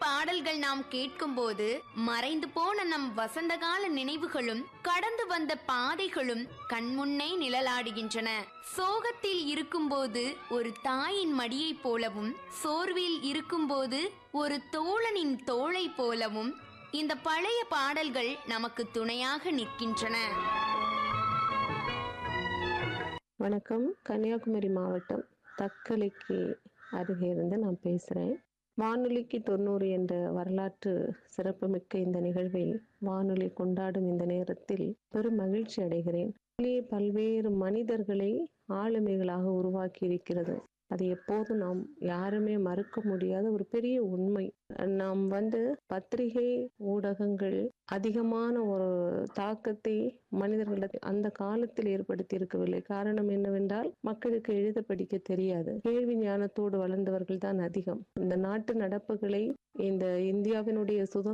பாடல்கள் நாம் கேட்கும்போது மறைந்து போன நம் வசந்தகால நினைவுகளும் கடந்து வந்த பாதைகளும் கண்முன்னே நிழலாடுகின்றன சோகத்தில் இருக்கும்போது ஒரு தாயின் மடியைப் போலவும் சோர்வில் இருக்கும்போது ஒரு தோழனின் தோளை போலவும் இந்த பழைய பாடல்கள் நமக்கு துணையாக நிற்கின்றன வணக்கம் கன்னியாகுமரி மாவட்டம் தக்கலைக்கு அருகே இருந்து நான் பேசுகிறேன் வானொலிக்கு தொண்ணூறு என்ற வரலாற்று சிறப்புமிக்க இந்த நிகழ்வை வானொலி கொண்டாடும் இந்த நேரத்தில் பெரும் மகிழ்ச்சி அடைகிறேன் வானொலி பல்வேறு மனிதர்களை ஆளுமைகளாக உருவாக்கி இருக்கிறது அது எப்போதும் நாம் யாருமே மறுக்க முடியாத ஒரு பெரிய உண்மை நாம் வந்து பத்திரிகை ஊடகங்கள் அதிகமான ஒரு தாக்கத்தை மனிதர்களிடத்தில் அந்த காலத்தில் ஏற்படுத்தி இருக்கவில்லை காரணம் என்னவென்றால் மக்களுக்கு எழுத படிக்க தெரியாது கேள்வி ஞானத்தோடு வளர்ந்தவர்கள் தான் அதிகம் இந்த நாட்டு நடப்புகளை இந்த இந்தியாவினுடைய சுதந்திர